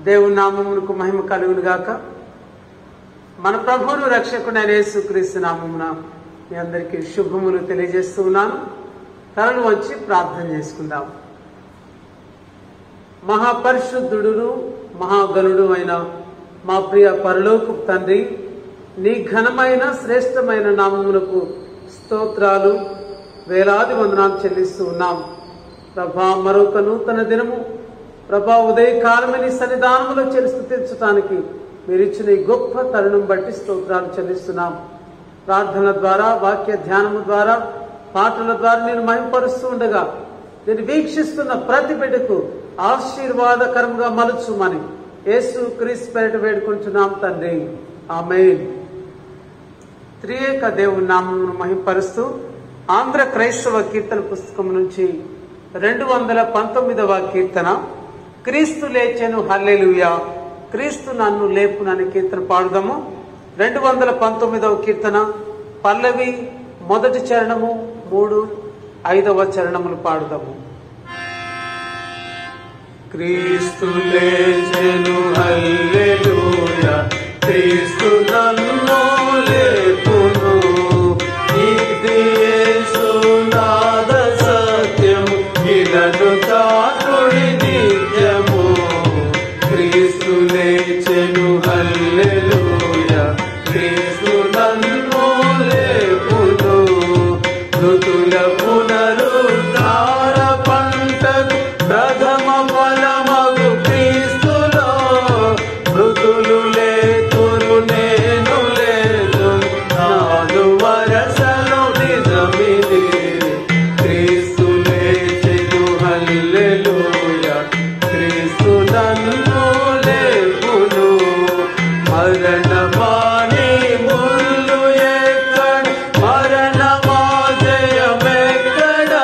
దేవుని నామమునకు మహిమ కలుగును గాక మన ప్రభువును రక్షకుడైన యేసుక్రీస్తు నామమున మీ అందరికీ శుభములు తెలియజేస్తూ ఉన్నాను తలలు వచ్చి ప్రార్థన చేసుకుందాం మహాపరిశుద్ధుడును మహాగణుడు అయిన మా ప్రియ పరలోకు తండ్రి నీ ఘనమైన శ్రేష్టమైన నామమునకు స్తోత్రాలు వేలాది వందనాలు చెల్లిస్తూ ఉన్నాం ప్రభా మరొక నూతన దినము ప్రభా ఉదయకాలమని సన్నిధానములో చెల్లి స్థుతించటానికి మీరు ఇచ్చిన ఈ గొప్ప తరుణం బట్టి స్తోత్రాలు చెల్లిస్తున్నాం ప్రార్థనల ద్వారా వాక్య ధ్యానము ద్వారా పాటల ద్వారా నేను మహింపరుస్తూ ఉండగా నేను వీక్షిస్తున్న ప్రతి బిడ్డకు ఆశీర్వాదకరంగా మలుచుమని యేసు క్రీస్తు పేరిట వేడుకుంటున్నాం తండ్రి ఆమె త్రియేక దేవుని నామమును మహింపరుస్తూ ఆంధ్ర క్రైస్తవ కీర్తన పుస్తకం నుంచి రెండు వందల పంతొమ్మిదవ కీర్తన క్రీస్తు లేచెను హల్లెలూయా క్రీస్తు నన్ను లేపునని కీర్తన పాడుదాము రెండు వందల పంతొమ్మిదవ కీర్తన పల్లవి మొదటి చరణము మూడు ఐదవ చరణములు పాడుదాము క్రీస్తు లేచెను హల్లెలూయా క్రీస్తు నన్ను లేపును ఇది యేసు నాద సత్యము ఇలను చాకుడి నిత్యము క్రీస్తు లేచెను హల్లెలూయా క్రీస్తు నన్ను లేపును ఋతుల పునరుద్ధార పంటకు ప్రథమ ఫలమగు క్రీస్తులో మృతులు లేతురు నేను లేదు నాలు వరసలు నిజమిది క్రీస్తు లేచెను హల్లెలూయా క్రీస్తు నన్ను లేపును మరణమాని ముళ్ళు ఎక్కడ మరణమా జయమెక్కడ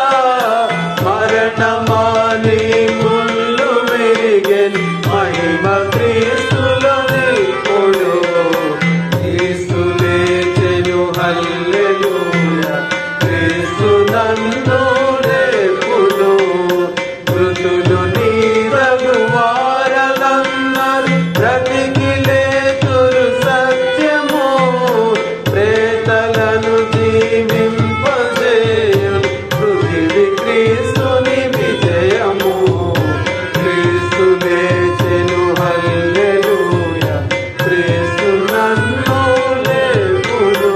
మరణమాని ముళ్ళు వేగెన్ మహిమ క్రీస్తులో నిప్పుడు క్రీస్తు లేచెను హల్లెలూయా క్రీస్తు నన్ను లేపును మృతులు నీరగు వారలందరూ బ్రతికి లేతురు సత్యము ప్రేతలను జీవింపజేయును పృథివి క్రీస్తుని విజయము క్రీస్తు లేచెను హల్లెలూయా క్రీస్తు నన్ను లేపును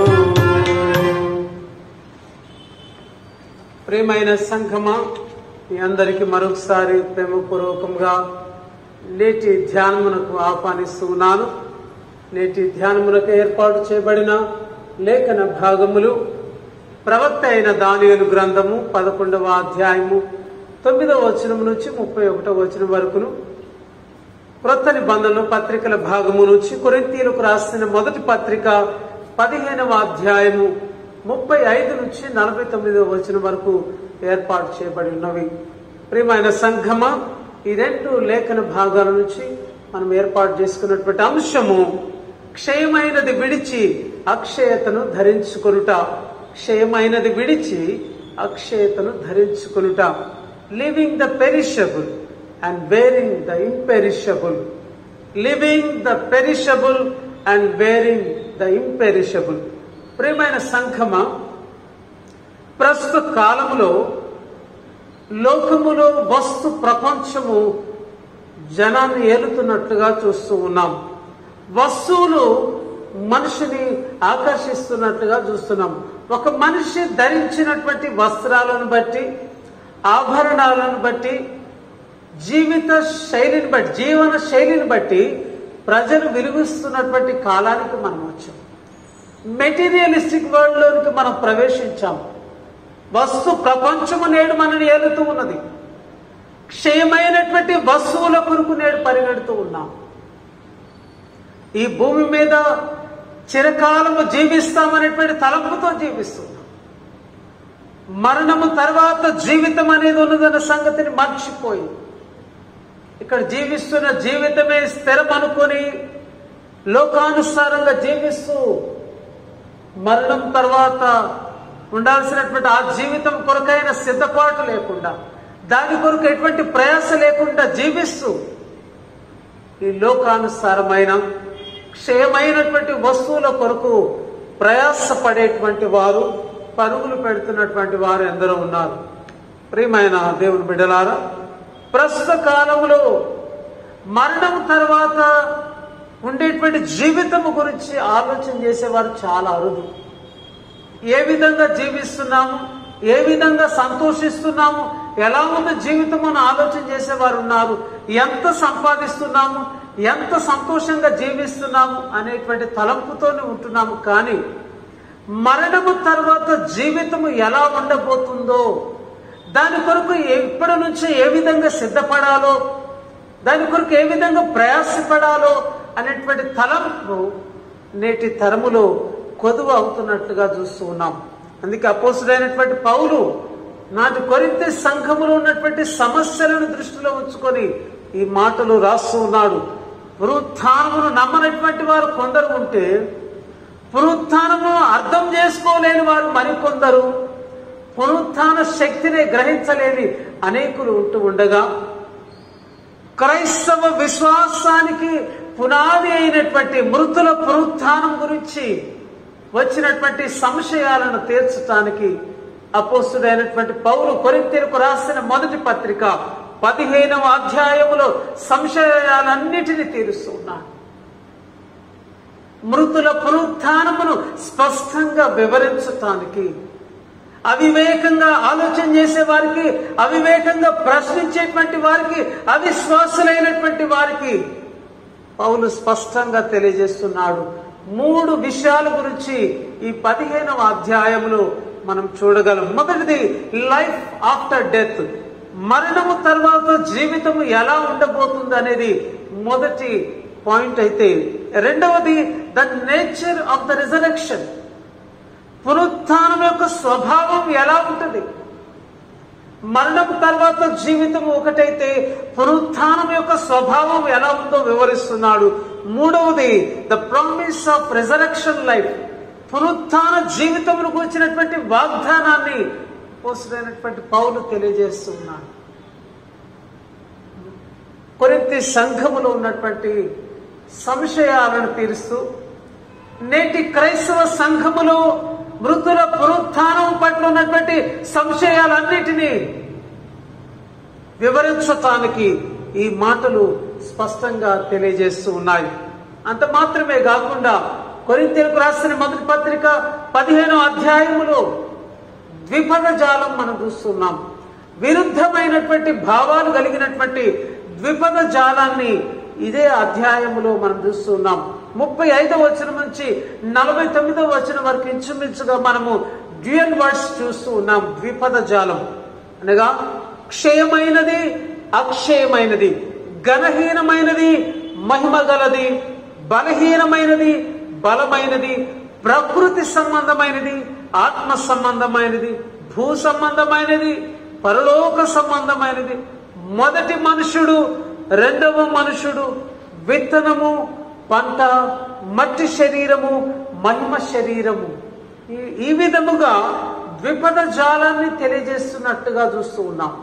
ప్రేమైన సంఘమా మీ అందరికీ మరొకసారి ప్రేమపూర్వకంగా నేటి ధ్యానమునకు ఆహ్వానిస్తూ ఉన్నాను నేటి ధ్యానమునకు ఏర్పాటు చేయబడిన లేఖన భాగములు ప్రవక్త అయిన దానియలు గ్రంథము పదకొండవ అధ్యాయము తొమ్మిదవ వచనం నుంచి ముప్పై ఒకటవ వచనం వరకును క్రొత్త నిబంధనలు పత్రికల భాగము నుంచి కొరింతీలకు రాసిన మొదటి పత్రిక పదిహేనవ అధ్యాయము ముప్పై ఐదు నుంచి నలభై తొమ్మిదవ వచనం వరకు ఏర్పాటు చేయబడి ఉన్నవి ప్రియమైన సంఘమ ఈ రెండు లేఖన భాగాల నుంచి మనం ఏర్పాటు చేసుకున్నటువంటి అంశము క్షయమైనది విడిచి అక్షయతను ధరించుకొనుట క్షయమైనది విడిచి అక్షయతను ధరించుకొనుట living the perishable and wearing the imperishable living the perishable and wearing the imperishable ప్రియమైన సంఘమ ప్రస్తుత కాలములో లోకములో వస్తు ప్రపంచము జనాన్ని ఏలుతున్నట్లుగా చూస్తూ ఉన్నాం వస్తువులు మనిషిని ఆకర్షిస్తున్నట్టుగా చూస్తున్నాం ఒక మనిషి ధరించినటువంటి వస్త్రాలను బట్టి ఆభరణాలను బట్టి జీవిత శైలిని బట్టి జీవన శైలిని బట్టి ప్రజలు విలువిస్తున్నటువంటి కాలానికి మనం వచ్చాం మెటీరియలిస్టిక్ వరల్డ్లోనికి మనం ప్రవేశించాం వస్తు ప్రపంచము నేడు మనని ఏలుతూ ఉన్నది క్షయమైనటువంటి వస్తువుల కొరకు నేడు పరిగెడుతూ ఉన్నాం ఈ భూమి మీద చిరకాలము జీవిస్తామనేటువంటి తలంపుతో జీవిస్తున్నాం మరణము తర్వాత జీవితం అనేది ఉన్నదన్న సంగతిని మర్చిపోయి ఇక్కడ జీవిస్తున్న జీవితమే స్థిరం అనుకొని లోకానుసారంగా జీవిస్తూ మరణం తర్వాత ఉండాల్సినటువంటి ఆ జీవితం కొరకైన సిద్ధపాటు లేకుండా దాని కొరకు ఎటువంటి ప్రయాస లేకుండా జీవిస్తూ ఈ లోకానుసారమైన క్షయమైనటువంటి వస్తువుల కొరకు ప్రయాసపడేటువంటి వారు పరుగులు పెడుతున్నటువంటి వారు ఎందరో ఉన్నారు ప్రియమైన దేవుని బిడ్డలారా ప్రస్తుత కాలంలో మరణం తర్వాత ఉండేటువంటి జీవితం గురించి ఆలోచన చేసేవారు చాలా అరుదు ఏ విధంగా జీవిస్తున్నాము ఏ విధంగా సంతోషిస్తున్నాము ఎలా ఉంది జీవితం అని ఆలోచన చేసేవారు ఉన్నారు ఎంత సంపాదిస్తున్నాము ఎంత సంతోషంగా జీవిస్తున్నాము అనేటువంటి తలంపుతోనే ఉంటున్నాము కానీ మరణము తర్వాత జీవితము ఎలా ఉండబోతుందో దాని కొరకు ఇప్పటి నుంచి ఏ విధంగా సిద్ధపడాలో దాని కొరకు ఏ విధంగా ప్రయాసపడాలో అనేటువంటి తలంపు నేటి తరములో కొదువ అవుతున్నట్లుగా చూస్తూ ఉన్నాం అందుకే అపోసుడైనటువంటి పౌలు నాటి కొరింత సంఘములో ఉన్నటువంటి సమస్యలను దృష్టిలో ఉంచుకొని ఈ మాటలు రాస్తూ ఉన్నాడు పునరుత్నమును నమ్మనటువంటి వారు కొందరు ఉంటే పునరుత్నము అర్థం చేసుకోలేని వారు మరికొందరు పునరుత్న శక్తిని గ్రహించలేని అనేకులు ఉంటూ ఉండగా క్రైస్తవ విశ్వాసానికి పునాది అయినటువంటి మృతుల పునరుత్థానం గురించి వచ్చినటువంటి సంశయాలను తీర్చడానికి అపోస్తుడైనటువంటి పౌరు కొరింతెలకు రాసిన మొదటి పత్రిక పదిహేనవ అధ్యాయములో సంశయాలన్నిటినీ తీరుస్తున్నాడు మృతుల పునరుత్థానమును స్పష్టంగా వివరించటానికి అవివేకంగా ఆలోచన చేసే వారికి అవివేకంగా ప్రశ్నించేటువంటి వారికి అవిశ్వాసులైనటువంటి వారికి పౌలు స్పష్టంగా తెలియజేస్తున్నాడు మూడు విషయాల గురించి ఈ పదిహేనవ అధ్యాయంలో మనం చూడగలం మొదటిది లైఫ్ ఆఫ్టర్ డెత్ మరణము తర్వాత జీవితం ఎలా ఉండబోతుంది అనేది మొదటి పాయింట్ అయితే రెండవది the nature of the resurrection పునరుత్థానం యొక్క స్వభావం ఎలా ఉంటుంది మరణం తర్వాత జీవితం ఒకటైతే పునరుత్థానం యొక్క స్వభావం ఎలా ఉందో వివరిస్తున్నాడు మూడవది the promise of resurrection life పునరుత్థాన జీవితమును కూర్చినటువంటి వాగ్దానాన్ని పోసరైనటువంటి పౌలు తెలియజేస్తున్నాడు కొరింతి సంఘములో ఉన్నటువంటి సంశయాలను తీరుస్తూ నేటి క్రైస్తవ సంఘములో మృతుల పునరుత్థానం పట్ల ఉన్నటువంటి సంశయాలన్నిటినీ వివరించటానికి ఈ మాటలు స్పష్టంగా తెలియజేస్తూ ఉన్నాయి అంత మాత్రమే కాకుండా కొరింతలకు రాసిన మొదటి పత్రిక పదిహేనో అధ్యాయములో ద్విపద జాలం మనం చూస్తున్నాం విరుద్ధమైనటువంటి భావాలు కలిగినటువంటి ద్విపద జాలాన్ని ఇదే అధ్యాయములో మనం చూస్తున్నాం ముప్పై ఐదవ వచనం నుంచి నలభై తొమ్మిదవ వచనం వరకు ఇంచుమించుగా మనము డ్యూయల్ వర్డ్స్ చూస్తూ ఉన్నాం ద్విపద జాలం అనగా క్షయమైనది అక్షయమైనది ఘనహీనమైనది మహిమ గలది బలహీనమైనది బలమైనది ప్రకృతి సంబంధమైనది ఆత్మ సంబంధమైనది భూ సంబంధమైనది పరలోక సంబంధమైనది మొదటి మనుషుడు రెండవ మనుషుడు విత్తనము పంట మట్టి శరీరము మహిమ శరీరము ఈ- ఈ విధముగా ద్విపద జాలాన్ని తెలియజేస్తున్నట్టుగా చూస్తూ ఉన్నాం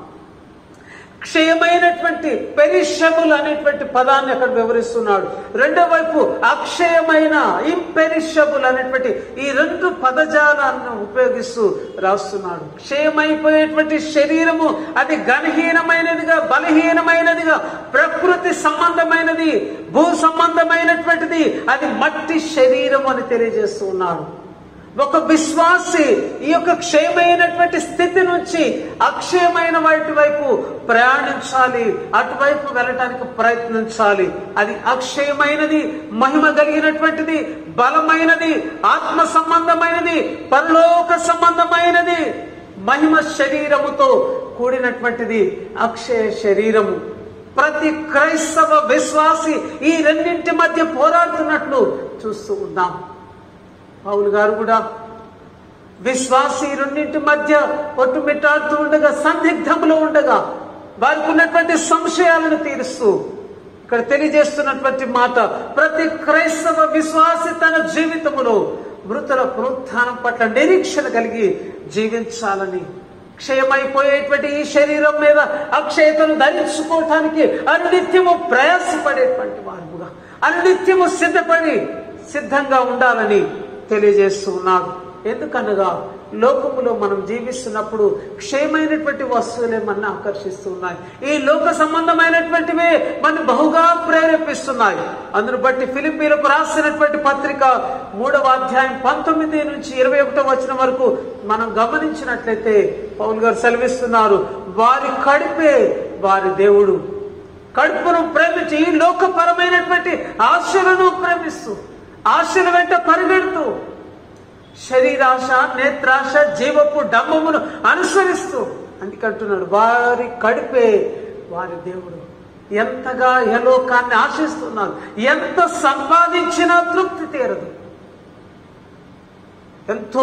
క్షయమైనటువంటి పెరిషబుల్ అనేటువంటి పదాన్ని అక్కడ వివరిస్తున్నాడు రెండో వైపు అక్షయమైన ఇంపెరిషబుల్ అనేటువంటి ఈ రెండు పదజాలాలను ఉపయోగిస్తూ రాస్తున్నాడు క్షయమైపోయేటువంటి శరీరము అది ఘనహీనమైనదిగా బలహీనమైనదిగా ప్రకృతి సంబంధమైనది భూ సంబంధమైనటువంటిది అది మట్టి శరీరం అని తెలియజేస్తూ ఉన్నాడు ఒక విశ్వాసి ఈ యొక్క క్షయమైనటువంటి స్థితి నుంచి అక్షయమైన వాటి వైపు ప్రయాణించాలి అటువైపు వెళ్ళటానికి ప్రయత్నించాలి అది అక్షయమైనది మహిమ కలిగినటువంటిది బలమైనది ఆత్మ సంబంధమైనది పరలోక సంబంధమైనది మహిమ శరీరముతో కూడినటువంటిది అక్షయ శరీరము ప్రతి క్రైస్తవ విశ్వాసి ఈ రెండింటి మధ్య పోరాడుతున్నట్లు చూస్తూ ఉన్నాం పౌలు గారు కూడా విశ్వాసి ఈ రెండింటి మధ్య కొట్టుమిట్టాడుతూ ఉండగా సందిగ్ధంలో ఉండగా వారికి ఉన్నటువంటి సంశయాలను తీరుస్తూ ఇక్కడ తెలియజేస్తున్నటువంటి మాట ప్రతి క్రైస్తవ విశ్వాసి తన జీవితములో మృతుల పునరుత్థానం పట్ల నిరీక్షణ కలిగి జీవించాలని క్షయమైపోయేటువంటి ఈ శరీరం మీద అక్షయతను ధరించుకోవటానికి అనునిత్యము ప్రయాసపడేటువంటి వారుగా అనునిత్యము సిద్ధపడి సిద్ధంగా ఉండాలని తెలియజేస్తూ ఉన్నాడు ఎందుకనగా లోకములో మనం జీవిస్తున్నప్పుడు క్షయమైనటువంటి వస్తువులే మన ఆకర్షిస్తూ ఉన్నాయి ఈ లోక సంబంధమైనటువంటివే మన బహుగా ప్రేరేపిస్తున్నాయి అందును బట్టి ఫిలిపీలకు రాసినటువంటి పత్రిక మూడవ అధ్యాయం పంతొమ్మిది నుంచి ఇరవై ఒకటో వచ్చిన వరకు మనం గమనించినట్లయితే పౌల్ గారు సెలవిస్తున్నారు వారి కడిపే వారి దేవుడు కడుపును ప్రేమించి ఈ లోకపరమైనటువంటి ఆశలను ప్రేమిస్తూ ఆశల వెంట పరిగెడుతూ శరీరాశ నేత్రాశ జీవపు డంబమును అనుసరిస్తూ అందుకంటున్నాడు వారి కడిపే వారి దేవుడు ఎంతగా యలోకాన్ని ఆశిస్తున్నారు ఎంత సంపాదించినా తృప్తి తీరదు ఎంతో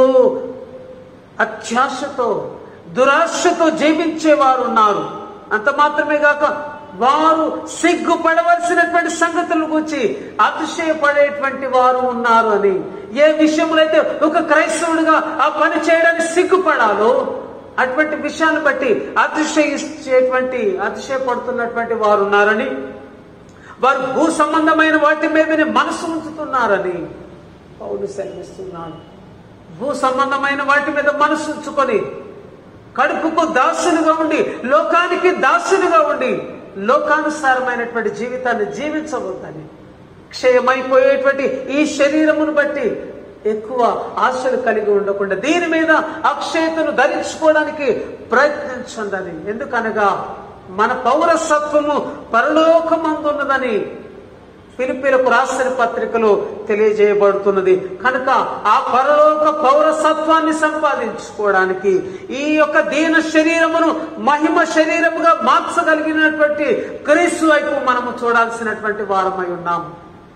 అత్యాశతో దురాశతో జీవించేవారు ఉన్నారు అంత మాత్రమే కాక వారు సిగ్గుపడవలసినటువంటి సంగతుల గురించి అతిశయపడేటువంటి వారు ఉన్నారు అని ఏ విషయంలో అయితే ఒక క్రైస్తవుడిగా ఆ పని చేయడానికి సిగ్గుపడాలో అటువంటి విషయాన్ని బట్టి అతిశయించేటువంటి అతిశయపడుతున్నటువంటి వారు ఉన్నారని వారు భూ సంబంధమైన వాటి మీదనే మనసు ఉంచుతున్నారని పౌలు సెలవిస్తున్నాడు భూ సంబంధమైన వాటి మీద మనసు ఉంచుకొని కడుపుకు దాసులుగా ఉండి లోకానికి దాసులుగా ఉండి లోకానుసారమైనటువంటి జీవితాన్ని జీవించవద్దని క్షయమైపోయేటువంటి ఈ శరీరమును బట్టి ఎక్కువ ఆశలు కలిగి ఉండకుండా దీని మీద అక్షయతను ధరించుకోవడానికి ప్రయత్నించండి ఎందుకనగా మన పౌరసత్వము పరలోకమందున్నదని పిలిపిలకు రాసిన పత్రికలో తెలియజేయబడుతున్నది కనుక ఆ పరలోక పౌరసత్వాన్ని సంపాదించుకోవడానికి ఈ యొక్క దీన శరీరమును మహిమ శరీరముగా మార్చగలిగినటువంటి క్రీస్తు వైపు మనము చూడాల్సినటువంటి వారమై ఉన్నాము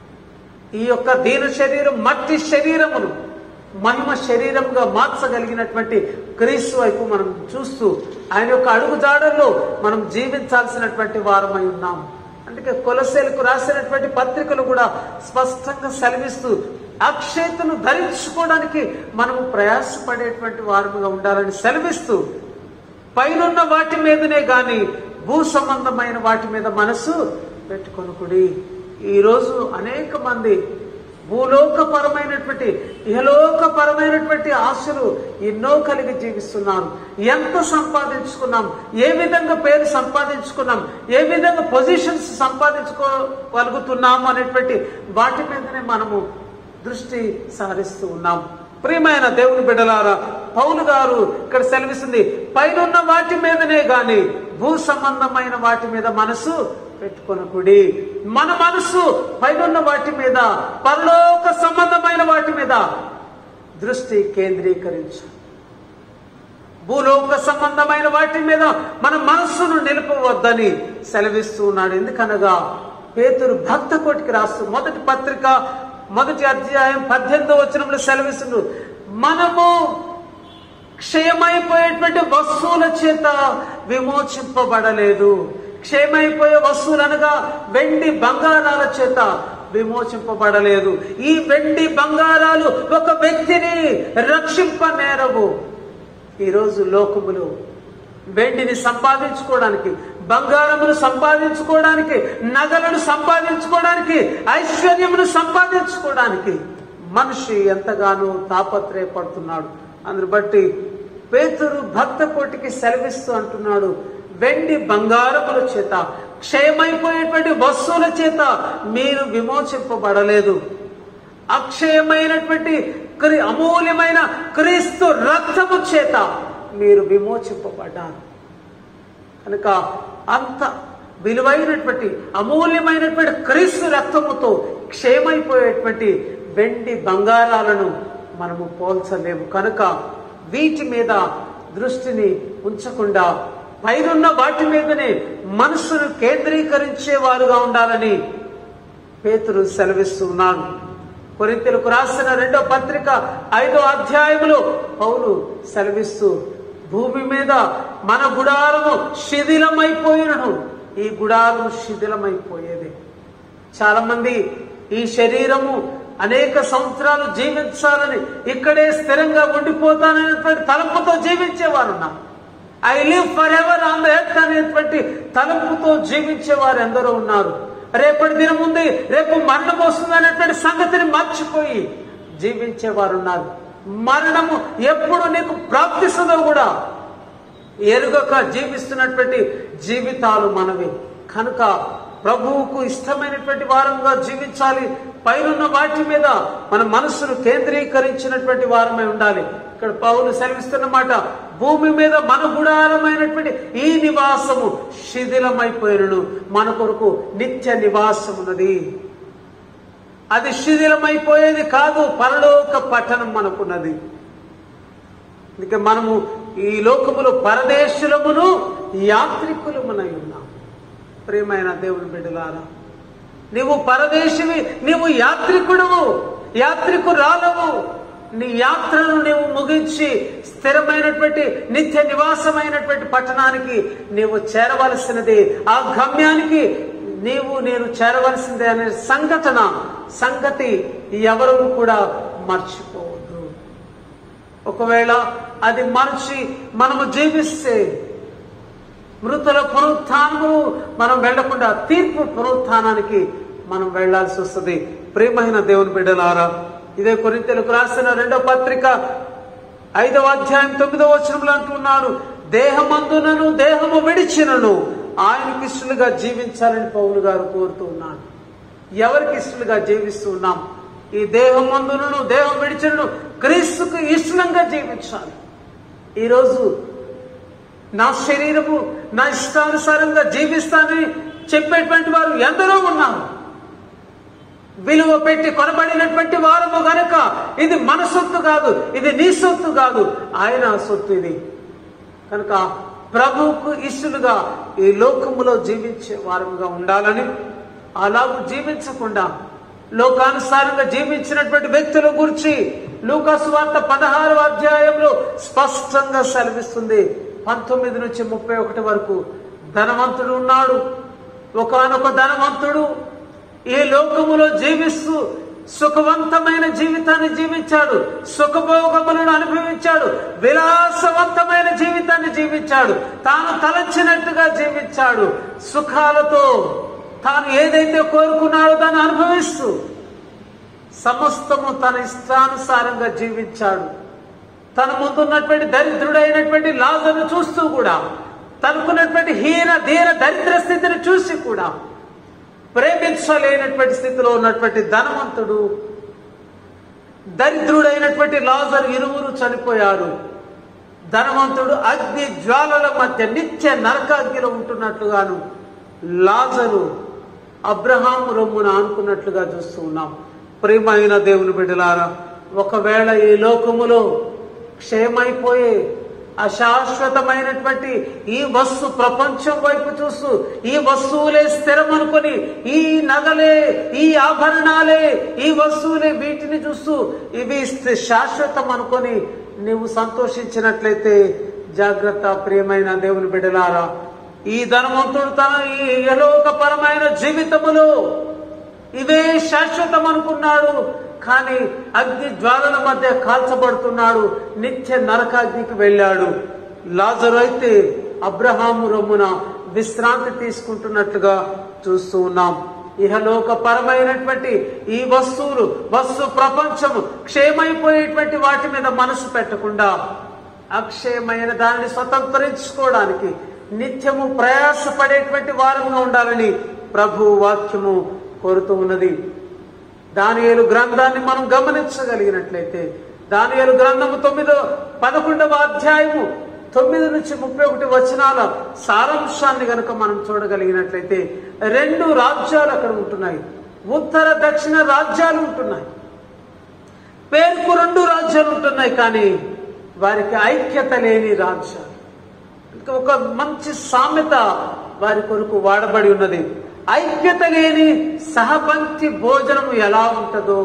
ఈ యొక్క దీన శరీరం మట్టి శరీరమును మహిమ శరీరంగా మార్చగలిగినటువంటి క్రీస్తు వైపు మనం చూస్తూ ఆయన యొక్క అడుగుజాడల్లో మనం జీవించాల్సినటువంటి వారమై ఉన్నాము అందుకే కొలసేలకు రాసినటువంటి పత్రికలు కూడా స్పష్టంగా సెలవిస్తూ అక్షయతను ధరించుకోవడానికి మనము ప్రయాసపడేటువంటి వారముగా ఉండాలని సెలవిస్తూ పైనున్న వాటి మీదనే గాని భూ సంబంధమైన వాటి మీద మనసు పెట్టుకొనుకుడి ఈరోజు అనేక మంది భూలోకపరమైనటువంటి ఇహలోకపరమైనటువంటి ఆశలు ఎన్నో కలిగి జీవిస్తున్నాం ఎంత సంపాదించుకున్నాం ఏ విధంగా పేరు సంపాదించుకున్నాం ఏ విధంగా పొజిషన్స్ సంపాదించుకోగలుగుతున్నాము అనేటువంటి వాటి మీదనే మనము దృష్టి సారిస్తూ ఉన్నాం ప్రియమైన దేవుని బిడ్డలారా పౌలు గారు ఇక్కడ సెలవిస్తుంది పైనున్న వాటి మీదనే గాని భూ సంబంధమైన వాటి మీద మనసు పెట్టుకొనకుడి మన మనసు పైనున్న వాటి మీద పరలోక సంబంధమైన వాటి మీద దృష్టి కేంద్రీకరించు భూలోక సంబంధమైన వాటి మీద మన మనస్సును నిలుపవద్దని సెలవిస్తూ ఉన్నాడు ఎందుకనగా పేతురు భక్త కోటికి రాస్తూ మొదటి పత్రిక మొదటి అధ్యాయం పద్దెనిమిదో వచనంలో సెలవిస్తుంది మనము క్షయమైపోయేటువంటి వస్తువుల చేత విమోచింపబడలేదు క్షయమైపోయే వస్తువులు అనగా వెండి బంగారాల చేత విమోచింపబడలేదు ఈ వెండి బంగారాలు ఒక వ్యక్తిని రక్షింపనేరవు ఈరోజు లోకములు వెండిని సంపాదించుకోవడానికి బంగారమును సంపాదించుకోవడానికి నగలను సంపాదించుకోవడానికి ఐశ్వర్యమును సంపాదించుకోవడానికి మనిషి ఎంతగానో తాపత్రయపడుతున్నాడు అందుని బట్టి పేతురు భక్త కోటికి సెలవిస్తూ అంటున్నాడు వెండి బంగారముల చేత క్షయమైపోయేటువంటి వస్తువుల చేత మీరు విమోచింపబడలేదు అక్షయమైనటువంటి క్రి- అమూల్యమైన క్రీస్తు రక్తము చేత మీరు విమోచింపబడ్డారు కనుక అంత విలువైనటువంటి అమూల్యమైనటువంటి క్రీస్తు రక్తముతో క్షయమైపోయేటువంటి వెండి బంగారాలను మనము పోల్చలేము కనుక వీటి మీద దృష్టిని ఉంచకుండా పైనున్న వాటి మీదనే మనస్సును కేంద్రీకరించే వారుగా ఉండాలని పేతురు సెలవిస్తూ ఉన్నాడు కొరింతలకు రాసిన రెండో పత్రిక ఐదో అధ్యాయములో పౌలు సెలవిస్తూ భూమి మీద మన గుడారము శిథిలమైపోయినను ఈ గుడారము శిథిలమైపోయేది చాలా మంది ఈ శరీరము అనేక సంవత్సరాలు జీవించాలని ఇక్కడే స్థిరంగా ఉండిపోతాననేటువంటి తలంపుతో జీవించేవారు ఉన్నారు I live forever on the earth అనేటువంటి తలంపుతో జీవించే వారు ఎందరో ఉన్నారు రేపటి దినం ఉంది రేపు మరణం వస్తుంది అనేటువంటి సంగతిని మర్చిపోయి జీవించే వారు ఉన్నారు మరణము ఎప్పుడు నీకు ప్రాప్తిస్తుందో కూడా ఎరుగక జీవిస్తున్నటువంటి జీవితాలు మనవి కనుక ప్రభువుకు ఇష్టమైనటువంటి వారంగా జీవించాలి పైనున్న వాటి మీద మన మనస్సును కేంద్రీకరించినటువంటి వారమై ఉండాలి ఇక్కడ పౌలు సెలవిస్తున్న మాట భూమి మీద మన గుడారమైనటువంటి ఈ నివాసము శిథిలమైపోయినను మన కొరకు నిత్య నివాసమున్నది అది శిథిలమైపోయేది కాదు పరలోక పట్టణం మనకున్నది అందుకే మనము ఈ లోకములో పరదేశులమును యాత్రికులమునై ఉన్నాం ప్రియమైన దేవుని బిడ్డలారా నీవు పరదేశివి నీవు యాత్రికుడవు యాత్రికురాలవు నీ యాత్రను నీవు ముగించి స్థిరమైనటువంటి నిత్య నివాసమైనటువంటి పట్టణానికి నీవు చేరవలసినది ఆ గమ్యానికి నీవు నేను చేరవలసిందే అనే సంఘటన సంగతి ఎవరు కూడా మర్చిపోవద్దు ఒకవేళ అది మరచి మనము జీవిస్తే మృతుల పునరుత్థానము మనం వెళ్లకుండా తీర్పు పునరుత్థానానికి మనం వెళ్లాల్సి వస్తుంది ప్రేమైన దేవుని బిడ్డలారా ఇదే కొరింతలకు రాసిన రెండో పత్రిక ఐదవ అధ్యాయం తొమ్మిదవ వచనంలో అంటున్నాడు దేహమందునను దేహము విడిచినను ఆయనకి ఇష్టలుగా జీవించాలని పౌలు గారు కోరుతూ ఉన్నాడు ఎవరికి ఇష్టలుగా జీవిస్తూ ఉన్నాం ఈ దేహం మందులను దేహం విడిచినను క్రీస్తుకు ఇష్టంగా జీవించాలి ఈరోజు నా శరీరము నా ఇష్టానుసారంగా జీవిస్తానని చెప్పేటువంటి వారు ఎందరో ఉన్నారు విలువ పెట్టి కొనబడినటువంటి వారము గనక ఇది మన సొత్తు కాదు ఇది నీ సొత్తు కాదు ఆయన సొత్తు ఇది కనుక ప్రభువుకు ఇష్టలుగా ఈ లోకములో జీవించే వారముగా ఉండాలని అలాగూ జీవించకుండా లోకానుసారంగా జీవించినటువంటి వ్యక్తుల గురించి లూకాసు వార్త పదహారు అధ్యాయంలో స్పష్టంగా సెలవిస్తుంది పంతొమ్మిది నుంచి ముప్పై ఒకటి వరకు ధనవంతుడు ఉన్నాడు ఒకనొక ధనవంతుడు ఈ లోకములో జీవిస్తూ సుఖవంతమైన జీవితాన్ని జీవించాడు సుఖభోగములను అనుభవించాడు విలాసవంతమైన జీవితాన్ని జీవించాడు తాను తలంచినట్టుగా జీవించాడు సుఖాలతో తాను ఏదైతే కోరుకున్నాడో దాన్ని అనుభవిస్తూ సమస్తము తన ఇష్టానుసారంగా జీవించాడు తన ముందున్నటువంటి దరిద్రుడైనటువంటి లాజను చూస్తూ కూడా తనకున్నటువంటి హీన దీన దరిద్ర స్థితిని చూసి కూడా ప్రేమించలేనటువంటి స్థితిలో ఉన్నటువంటి ధనవంతుడు దరిద్రుడైనటువంటి లాజరు ఇరువురు చనిపోయారు ధనవంతుడు అగ్ని జ్వాలల మధ్య నిత్య నరకాగ్నిలో ఉంటున్నట్లుగాను లాజరు అబ్రహాము రొమ్మున అనుకున్నట్లుగా చూస్తూ ఉన్నాం ప్రియమైన దేవుని బిడ్డలారా ఒకవేళ ఈ లోకములో క్షయమైపోయే అశాశ్వతమైనటువంటి ఈ వస్తు ప్రపంచం వైపు చూస్తూ ఈ వస్తువులే స్థిరం అనుకొని ఈ నగలే ఈ ఆభరణాలే ఈ వస్తువులే వీటిని చూస్తూ ఇవి స్థి- శాశ్వతం అనుకొని నీవు సంతోషించినట్లయితే జాగ్రత్త ప్రియమైన దేవుని బిడ్డలారా ఈ ధనవంతుడు తన ఈ యలోకపరమైన జీవితములో ఇవే శాశ్వతం అనుకున్నాడు కానీ అగ్ని జ్వాలల మధ్య కాల్చబడుతున్నాడు నిత్య నరకాగ్నికి వెళ్ళాడు లాజరు అయితే అబ్రహాము రొమ్మున విశ్రాంతి తీసుకుంటున్నట్లుగా చూస్తూ ఉన్నాం ఇహలోక పరమైనటువంటి ఈ వస్తువులు వస్తు ప్రపంచము క్షేమైపోయేటువంటి వాటి మీద మనసు పెట్టకుండా అక్షయమైన దానిని స్వతంత్రించుకోవడానికి నిత్యము ప్రయాసపడేటువంటి వారంగా ఉండాలని ప్రభు వాక్యము కోరుతూ ఉన్నది దానియేలు గ్రంథాన్ని మనం గమనించగలిగినట్లయితే దానియేలు గ్రంథము తొమ్మిదో పదకొండవ అధ్యాయము తొమ్మిది నుంచి ముప్పై ఒకటి వచనాల సారాంశాన్ని గనుక మనం చూడగలిగినట్లయితే రెండు రాజ్యాలు అక్కడ ఉంటున్నాయి ఉత్తర దక్షిణ రాజ్యాలు ఉంటున్నాయి పేరుకు రెండు రాజ్యాలు ఉంటున్నాయి కానీ వారికి ఐక్యత లేని రాజ్యాలు ఇంకా ఒక మంచి సామెత వారి కొరకు వాడబడి ఉన్నది ఐక్యత లేని సహపంక్తి భోజనం ఎలా ఉంటుందో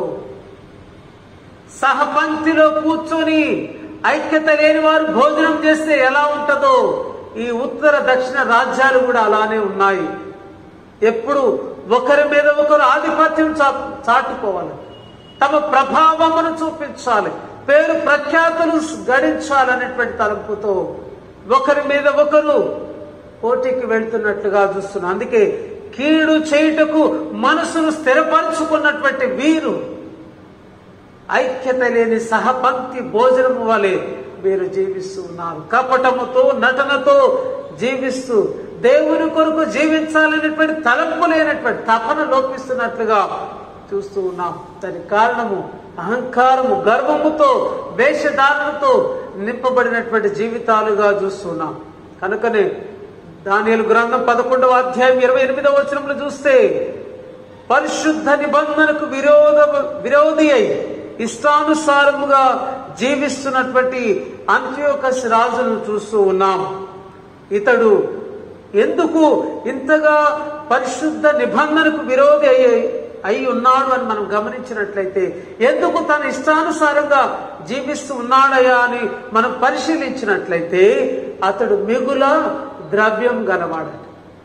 సహపంక్తిలో కూర్చొని ఐక్యత లేని వారు భోజనం చేస్తే ఎలా ఉంటుందో ఈ ఉత్తర దక్షిణ రాజ్యాలు కూడా అలానే ఉన్నాయి ఎప్పుడు ఒకరి మీద ఒకరు ఆధిపత్యం చా- చాటుకోవాలి తమ ప్రభావమును చూపించాలి పేరు ప్రఖ్యాతులు గడించాలనేటువంటి తలంపుతో ఒకరి మీద ఒకరు పోటీకి వెళ్తున్నట్లుగా చూస్తున్నాం అందుకే కీడు చేయుటకు మనసును స్థిరపరచుకున్నటువంటి వీరు ఐక్యత లేని సహపంక్తి భోజనము వలె వీరు జీవిస్తూ ఉన్నారు కపటముతో నటనతో జీవిస్తూ దేవుని కొరకు జీవించాలనేటువంటి తలంపు లేనటువంటి తపన లోపిస్తున్నట్లుగా చూస్తూ ఉన్నాం దానికి కారణము అహంకారము గర్వముతో వేషధారణతో నింపబడినటువంటి జీవితాలుగా చూస్తున్నాం కనుకనే దానియలు గ్రంథం పదకొండవ అధ్యాయం ఇరవై ఎనిమిదవ వచనంలో చూస్తే పరిశుద్ధ నిబంధనకు విరోధ విరోధి అయి ఇష్టానుసారముగా జీవిస్తున్నటువంటి అంత్యోకస్ రాజును చూస్తూ ఉన్నాం ఇతడు ఎందుకు ఇంతగా పరిశుద్ధ నిబంధనకు విరోధి అయ్యి అయి ఉన్నాడు అని మనం గమనించినట్లయితే ఎందుకు తన ఇష్టానుసారంగా జీవిస్తూ ఉన్నాడయా అని మనం పరిశీలించినట్లయితే అతడు మిగుల ద్రవ్యం గలవాడట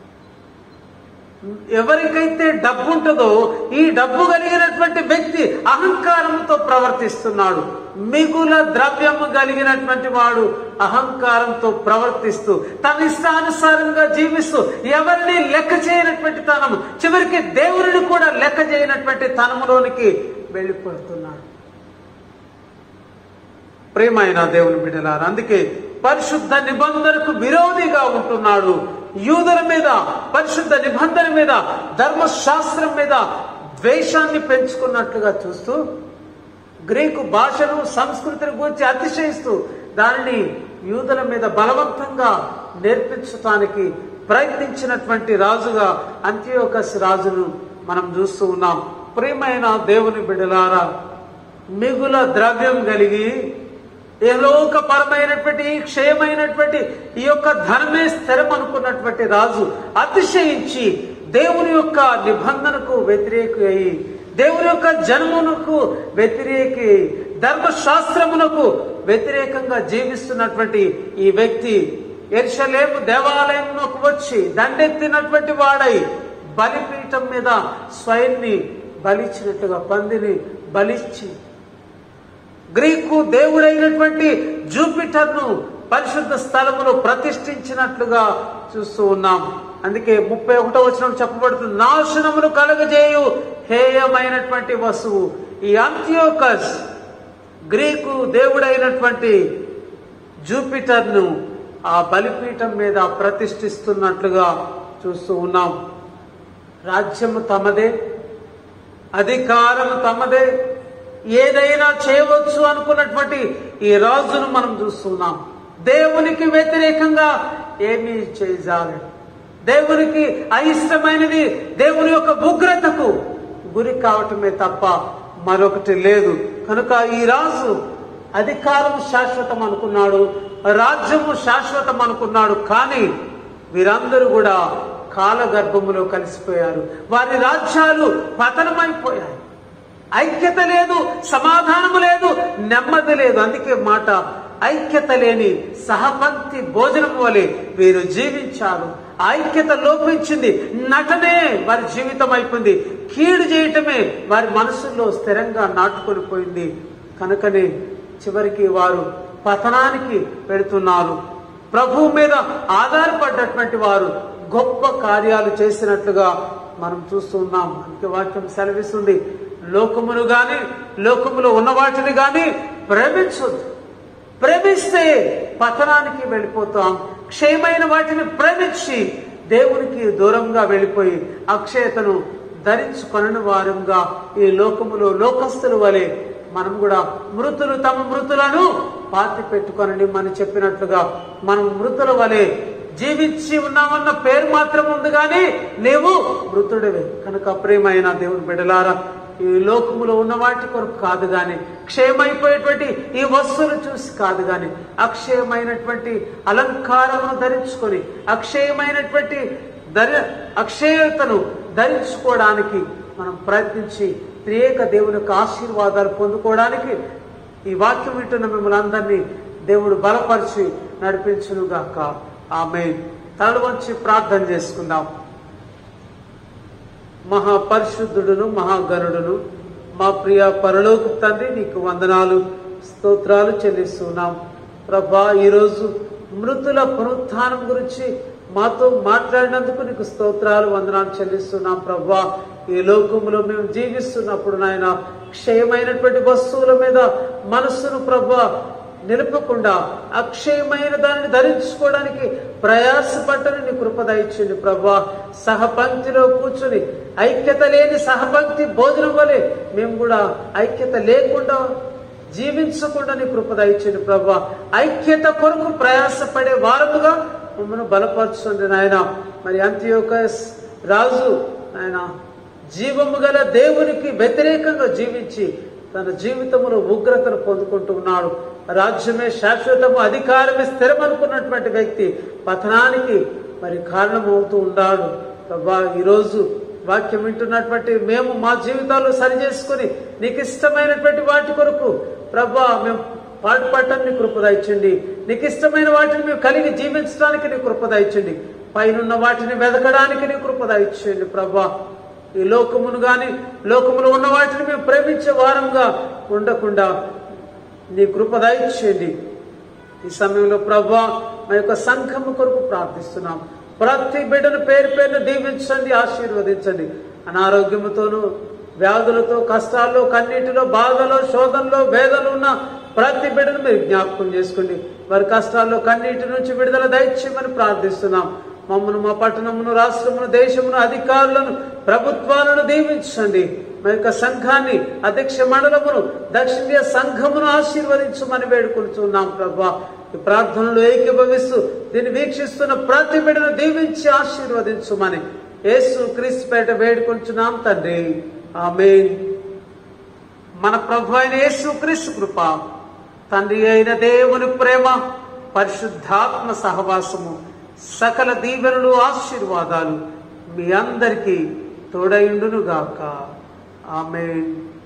ఎవరికైతే డబ్బు ఉంటుందో ఈ డబ్బు కలిగినటువంటి వ్యక్తి అహంకారంతో ప్రవర్తిస్తున్నాడు మిగుల ద్రవ్యము కలిగినటువంటి వాడు అహంకారంతో ప్రవర్తిస్తూ తన ఇష్టానుసారంగా జీవిస్తూ ఎవరిని లెక్క చేయనటువంటి తనము చివరికి దేవుడిని కూడా లెక్క చేయనటువంటి తనములోనికి వెళ్ళిపోతున్నాడు ప్రేమైన దేవుని బిడ్డలారు అందుకే పరిశుద్ధ నిబంధనకు విరోధిగా ఉంటున్నాడు యూదుల మీద పరిశుద్ధ నిబంధన మీద ధర్మశాస్త్రం మీద ద్వేషాన్ని పెంచుకున్నట్లుగా చూస్తూ గ్రీకు భాషను సంస్కృతిని గురించి అతిశయిస్తూ దానిని యూదుల మీద బలవంతంగా నేర్పించటానికి ప్రయత్నించినటువంటి రాజుగా అంత్యోకస్ రాజును మనం చూస్తూ ఉన్నాం ప్రియమైన దేవుని బిడ్డలారా మిగుల ద్రవ్యం కలిగి ఏలోకపరమైనటువంటి ఈ క్షయమైనటువంటి ఈ యొక్క ధనమే స్థిరం అనుకున్నటువంటి రాజు అతిశయించి దేవుని యొక్క నిబంధనకు వ్యతిరేక అయి దేవుని యొక్క జన్మమునకు వ్యతిరేకి ధర్మశాస్త్రమునకు వ్యతిరేకంగా జీవిస్తున్నటువంటి ఈ వ్యక్తి ఎర్షలేము దేవాలయంలోకి వచ్చి దండెత్తినటువంటి వాడై బలిపీఠం మీద స్వయంని బలిచ్చినట్టుగా పందిని బలిచ్చి గ్రీకు దేవుడైనటువంటి జూపిటర్ను పరిశుద్ధ స్థలములో ప్రతిష్ఠించినట్లుగా చూస్తూ ఉన్నాం అందుకే ముప్పై ఒకటో వచనం చెప్పబడుతుంది నాశనమును కలగజేయు హేయమైనటువంటి వస్తువు ఈ అంత్యోకస్ గ్రీకు దేవుడైనటువంటి జూపిటర్ను ఆ బలిపీఠం మీద ప్రతిష్ఠిస్తున్నట్లుగా చూస్తూ ఉన్నాం రాజ్యము తమదే అధికారం తమదే ఏదైనా చేయవచ్చు అనుకున్నటువంటి ఈ రాజును మనం చూస్తున్నాం దేవునికి వ్యతిరేకంగా ఏమీ చేయజాలడు దేవునికి అయిష్టమైనది దేవుని యొక్క ఉగ్రతకు గురి కావటమే తప్ప మరొకటి లేదు కనుక ఈ రాజు అధికారం శాశ్వతం అనుకున్నాడు రాజ్యము శాశ్వతం అనుకున్నాడు కానీ వీరందరూ కూడా కాలగర్భములో కలిసిపోయారు వారి రాజ్యాలు పతనమైపోయాయి ఐక్యత లేదు సమాధానము లేదు నెమ్మది లేదు అందుకే మాట ఐక్యత లేని సహపంక్తి భోజనం వలె వీరు జీవించారు ఐక్యత లోపించింది నటనే వారి జీవితం అయిపోయింది కీడు చేయటమే వారి మనసుల్లో స్థిరంగా నాటుకొని పోయింది కనుకనే చివరికి వారు పతనానికి పెడుతున్నారు ప్రభువు మీద ఆధారపడ్డటువంటి వారు గొప్ప కార్యాలు చేసినట్లుగా మనం చూస్తున్నాం అందుకే వాక్యం సెలవిస్తుంది లోకమును గాని లోకములో ఉన్న వాటిని గాని ప్రేమించొద్దు ప్రేమిస్తే పతనానికి వెళ్ళిపోతాం క్షయమైన వాటిని ప్రేమించి దేవునికి దూరంగా వెళ్ళిపోయి అక్షయతను ధరించుకొనని వారంగా ఈ లోకములో లోకస్తుల వలె మనం కూడా మృతులు తమ మృతులను పాతి పెట్టుకొనని మనం చెప్పినట్లుగా మనం మృతుల వలె జీవించి ఉన్నామన్న పేరు మాత్రం ఉంది కానీ నీవు మృతుడివే కనుక ప్రేమైన దేవుని బిడ్డలారా ఈ లోకములో ఉన్న వాటి కొరకు కాదు గాని క్షయమైపోయేటువంటి ఈ వస్తువులు చూసి కాదు గాని అక్షయమైనటువంటి అలంకారమును ధరించుకొని అక్షయమైనటువంటి ధరి అక్షయతను ధరించుకోవడానికి మనం ప్రయత్నించి త్రియేక దేవుని యొక్క ఆశీర్వాదాలు పొందుకోవడానికి ఈ వాక్యం వింటున్న మిమ్మల్ని అందరినీ దేవుడు బలపరిచి నడిపించునుగాక ఆమె తలలు వంచి ప్రార్థన చేసుకుందాం మహాపరిశుద్ధుడును మహాగణుడును మా ప్రియ పరలోక తండ్రి నీకు వందనాలు స్తోత్రాలు చెల్లిస్తున్నాం ప్రభా ఈరోజు మృతుల పునరుత్థానం గురించి మాతో మాట్లాడినందుకు నీకు స్తోత్రాలు వందనాలు చెల్లిస్తున్నాం ప్రభా ఈ లోకంలో మేము జీవిస్తున్నప్పుడు నాయన క్షయమైనటువంటి వస్తువుల మీద మనస్సును ప్రభా నిలుపకుండా అక్షయమైన దానిని ధరించుకోవడానికి ప్రయాసపట్టని నీ కృప దయచేయండి ప్రభా సహపంక్తిలో కూర్చుని ఐక్యత లేని సహపంక్తి భోజనం వలె మేము కూడా ఐక్యత లేకుండా జీవించకుండా నీ కృప దయచేయండి ప్రభా ఐక్యత కొరకు ప్రయాసపడే వారముగా మమ్మల్ని బలపరచండి నాయన మరి అంత్యోకస్ రాజు ఆయన జీవము గల దేవునికి వ్యతిరేకంగా జీవించి తన జీవితంలో ఉగ్రతను పొందుకుంటూ ఉన్నాడు రాజ్యమే శాశ్వతము అధికారమే స్థిరమనుకున్నటువంటి వ్యక్తి పతనానికి మరి కారణమవుతూ ఉన్నాడు ప్రభా ఈరోజు వాక్యం వింటున్నటువంటి మేము మా జీవితాల్లో సరి చేసుకుని నీకు ఇష్టమైనటువంటి వాటి కొరకు ప్రభా మేము పాటుపడటానికి నీ కృప దయచండి నీకు ఇష్టమైన వాటిని మేము కలిగి జీవించడానికి నీ కృప దయచండి పైనున్న వాటిని వెదకడానికి నీ కృప దయచేయండి ప్రభా ఈ లోకమును గాని లోకములో ఉన్న వాటిని మేము ప్రేమించే వారంగా ఉండకుండా నీ కృప దయచేయండి ఈ సమయంలో ప్రభా మా యొక్క సంఘము కొరకు ప్రార్థిస్తున్నాం ప్రతి బిడ్డను పేరు పేరును దీవించండి ఆశీర్వదించండి అనారోగ్యముతోనూ వ్యాధులతో కష్టాల్లో కన్నీటిలో బాధలో శోధనలో వేదనలు ఉన్న ప్రతి బిడ్డను మీరు జ్ఞాపకం చేసుకోండి వారి కష్టాల్లో కన్నీటి నుంచి విడుదల దయచేయమని ప్రార్థిస్తున్నాం మమ్మను మా పట్టణమును రాష్ట్రమును దేశమును అధికారులను ప్రభుత్వాలను దీవించండి మా యొక్క సంఘాన్ని అధ్యక్ష మండలమును దక్షిణ సంఘమును ఆశీర్వదించమని వేడుకుంటున్నాం ప్రభా ఈ ప్రార్థనలు ఏకీభవిస్తూ దీన్ని వీక్షిస్తున్న ప్రతి బిడ్డను దీవించి ఆశీర్వదించమని యేసు క్రీస్తుపేట వేడుకుంటున్నాం తండ్రి ఆమేన్ మన ప్రభు అయిన యేసు క్రీస్తు కృప తండ్రి అయిన దేవుని ప్రేమ పరిశుద్ధాత్మ సహవాసము సకల దీవెనలు ఆశీర్వాదాలు మీ అందరికీ తోడైండునుగాక ఆమెన్